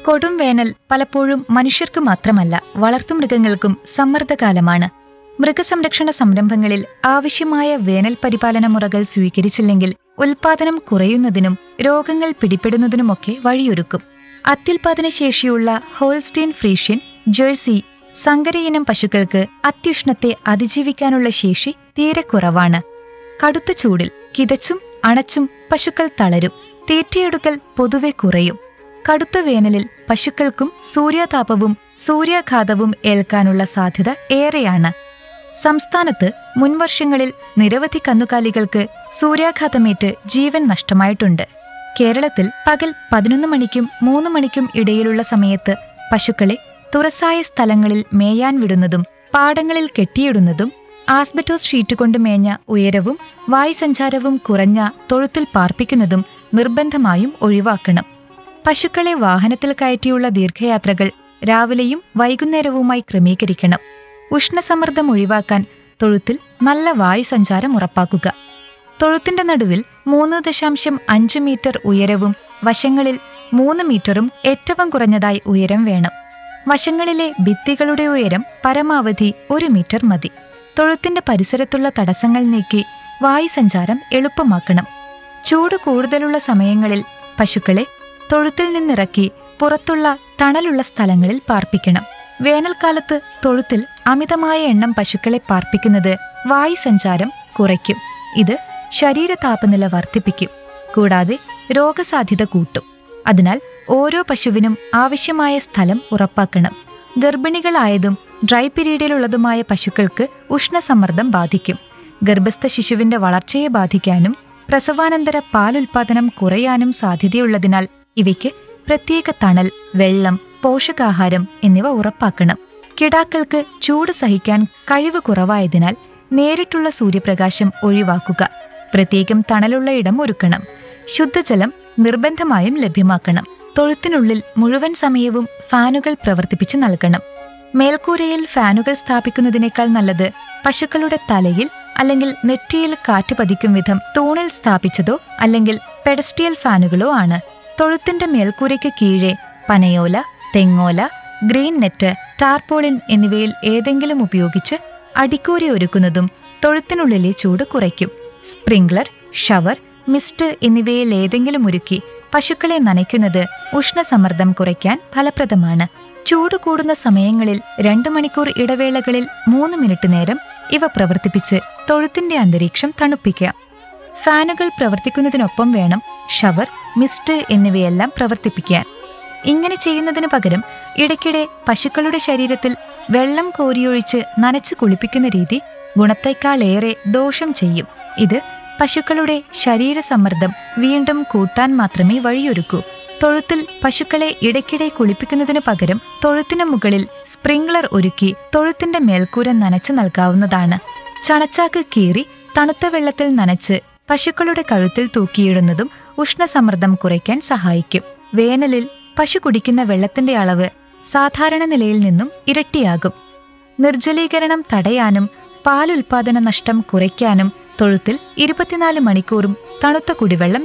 കൊടും വേനൽ പലപ്പോഴും മനുഷ്യർക്ക് മാത്രമല്ല വളർത്തുമൃഗങ്ങൾക്കും സമ്മർദ്ദകാലമാണ് മൃഗസംരക്ഷണ സംരംഭങ്ങളിൽ ആവശ്യമായ വേനൽ പരിപാലന മുറകൾ സ്വീകരിച്ചില്ലെങ്കിൽ ഉൽപാദനം കുറയുന്നതിനും രോഗങ്ങൾ പിടിപെടുന്നതിനുമൊക്കെ വഴിയൊരുക്കും അത്യുൽപാദന ശേഷിയുള്ള ഹോൾസ്റ്റീൻ ഫ്രീഷ്യൻ ജേഴ്സി സങ്കരയിനം പശുക്കൾക്ക് അത്യുഷ്ണത്തെ അതിജീവിക്കാനുള്ള ശേഷി തീരെ കുറവാണ് കടുത്ത ചൂടിൽ കിതച്ചും അണച്ചും പശുക്കൾ തളരും തീറ്റയെടുക്കൽ പൊതുവെ കുറയും കടുത്ത വേനലിൽ പശുക്കൾക്കും സൂര്യാതാപവും സൂര്യാഘാതവും ഏൽക്കാനുള്ള സാധ്യത ഏറെയാണ് സംസ്ഥാനത്ത് മുൻവർഷങ്ങളിൽ നിരവധി കന്നുകാലികൾക്ക് സൂര്യാഘാതമേറ്റ് ജീവൻ നഷ്ടമായിട്ടുണ്ട് കേരളത്തിൽ പകൽ പതിനൊന്ന് മണിക്കും മൂന്ന് മണിക്കും ഇടയിലുള്ള സമയത്ത് പശുക്കളെ തുറസായ സ്ഥലങ്ങളിൽ മേയാൻ വിടുന്നതും പാടങ്ങളിൽ കെട്ടിയിടുന്നതും ആസ്ബറ്റോസ് ഷീറ്റ് കൊണ്ട് മേഞ്ഞ ഉയരവും വായുസഞ്ചാരവും കുറഞ്ഞ തൊഴുത്തിൽ പാർപ്പിക്കുന്നതും നിർബന്ധമായും ഒഴിവാക്കണം പശുക്കളെ വാഹനത്തിൽ കയറ്റിയുള്ള ദീർഘയാത്രകൾ രാവിലെയും വൈകുന്നേരവുമായി ക്രമീകരിക്കണം ഉഷ്ണസമ്മർദ്ദം ഒഴിവാക്കാൻ തൊഴുത്തിൽ നല്ല വായുസഞ്ചാരം ഉറപ്പാക്കുക തൊഴുത്തിന്റെ നടുവിൽ മൂന്ന് ദശാംശം അഞ്ച് മീറ്റർ ഉയരവും വശങ്ങളിൽ മൂന്ന് മീറ്ററും ഏറ്റവും കുറഞ്ഞതായി ഉയരം വേണം വശങ്ങളിലെ ഭിത്തികളുടെ ഉയരം പരമാവധി ഒരു മീറ്റർ മതി തൊഴുത്തിന്റെ പരിസരത്തുള്ള തടസ്സങ്ങൾ നീക്കി വായുസഞ്ചാരം എളുപ്പമാക്കണം ചൂട് കൂടുതലുള്ള സമയങ്ങളിൽ പശുക്കളെ തൊഴുത്തിൽ നിന്നിറക്കി പുറത്തുള്ള തണലുള്ള സ്ഥലങ്ങളിൽ പാർപ്പിക്കണം വേനൽക്കാലത്ത് തൊഴുത്തിൽ അമിതമായ എണ്ണം പശുക്കളെ പാർപ്പിക്കുന്നത് വായുസഞ്ചാരം കുറയ്ക്കും ഇത് ശരീര താപനില വർദ്ധിപ്പിക്കും കൂടാതെ രോഗസാധ്യത കൂട്ടും അതിനാൽ ഓരോ പശുവിനും ആവശ്യമായ സ്ഥലം ഉറപ്പാക്കണം ഗർഭിണികളായതും ഡ്രൈ പീരീഡിലുള്ളതുമായ പശുക്കൾക്ക് ഉഷ്ണസമ്മർദ്ദം ബാധിക്കും ഗർഭസ്ഥ ശിശുവിന്റെ വളർച്ചയെ ബാധിക്കാനും പ്രസവാനന്തര പാലുൽപാദനം കുറയാനും സാധ്യതയുള്ളതിനാൽ ഇവയ്ക്ക് പ്രത്യേക തണൽ വെള്ളം പോഷകാഹാരം എന്നിവ ഉറപ്പാക്കണം കിടാക്കൾക്ക് ചൂട് സഹിക്കാൻ കഴിവ് കുറവായതിനാൽ നേരിട്ടുള്ള സൂര്യപ്രകാശം ഒഴിവാക്കുക പ്രത്യേകം തണലുള്ള ഇടം ഒരുക്കണം ശുദ്ധജലം നിർബന്ധമായും ലഭ്യമാക്കണം തൊഴുത്തിനുള്ളിൽ മുഴുവൻ സമയവും ഫാനുകൾ പ്രവർത്തിപ്പിച്ച് നൽകണം മേൽക്കൂരയിൽ ഫാനുകൾ സ്ഥാപിക്കുന്നതിനേക്കാൾ നല്ലത് പശുക്കളുടെ തലയിൽ അല്ലെങ്കിൽ നെറ്റിയിൽ കാറ്റ് പതിക്കും വിധം തൂണിൽ സ്ഥാപിച്ചതോ അല്ലെങ്കിൽ പെഡസ്റ്റിയൽ ഫാനുകളോ ആണ് തൊഴുത്തിന്റെ മേൽക്കൂരയ്ക്ക് കീഴെ പനയോല തെങ്ങോല ഗ്രീൻ നെറ്റ് ടാർപോളിൻ എന്നിവയിൽ ഏതെങ്കിലും ഉപയോഗിച്ച് അടിക്കൂര ഒരുക്കുന്നതും തൊഴുത്തിനുള്ളിലെ ചൂട് കുറയ്ക്കും സ്പ്രിംഗ്ലർ ഷവർ മിസ്റ്റ് എന്നിവയിൽ ഏതെങ്കിലും ഒരുക്കി പശുക്കളെ നനയ്ക്കുന്നത് ഉഷ്ണസമ്മർദ്ദം കുറയ്ക്കാൻ ഫലപ്രദമാണ് ചൂട് കൂടുന്ന സമയങ്ങളിൽ രണ്ടു മണിക്കൂർ ഇടവേളകളിൽ മൂന്ന് മിനിറ്റ് നേരം ഇവ പ്രവർത്തിപ്പിച്ച് തൊഴുത്തിന്റെ അന്തരീക്ഷം തണുപ്പിക്കാം ഫാനുകൾ പ്രവർത്തിക്കുന്നതിനൊപ്പം വേണം ഷവർ മിസ്റ്റ് എന്നിവയെല്ലാം പ്രവർത്തിപ്പിക്കാൻ ഇങ്ങനെ ചെയ്യുന്നതിനു പകരം ഇടയ്ക്കിടെ പശുക്കളുടെ ശരീരത്തിൽ വെള്ളം കോരിയൊഴിച്ച് നനച്ചു കുളിപ്പിക്കുന്ന രീതി ഗുണത്തേക്കാളേറെ ദോഷം ചെയ്യും ഇത് പശുക്കളുടെ ശരീരസമ്മർദ്ദം വീണ്ടും കൂട്ടാൻ മാത്രമേ വഴിയൊരുക്കൂ തൊഴുത്തിൽ പശുക്കളെ ഇടയ്ക്കിടെ കുളിപ്പിക്കുന്നതിനു പകരം തൊഴുത്തിന് മുകളിൽ സ്പ്രിംഗ്ലർ ഒരുക്കി തൊഴുത്തിന്റെ മേൽക്കൂര നനച്ചു നൽകാവുന്നതാണ് ചണച്ചാക്ക് കീറി തണുത്ത വെള്ളത്തിൽ നനച്ച് പശുക്കളുടെ കഴുത്തിൽ തൂക്കിയിടുന്നതും ഉഷ്ണസമ്മർദ്ദം കുറയ്ക്കാൻ സഹായിക്കും വേനലിൽ പശു കുടിക്കുന്ന വെള്ളത്തിന്റെ അളവ് സാധാരണ നിലയിൽ നിന്നും ഇരട്ടിയാകും നിർജ്ജലീകരണം തടയാനും പാലുൽപാദന നഷ്ടം കുറയ്ക്കാനും തൊഴുത്തിൽ ഇരുപത്തിനാല് മണിക്കൂറും തണുത്ത കുടിവെള്ളം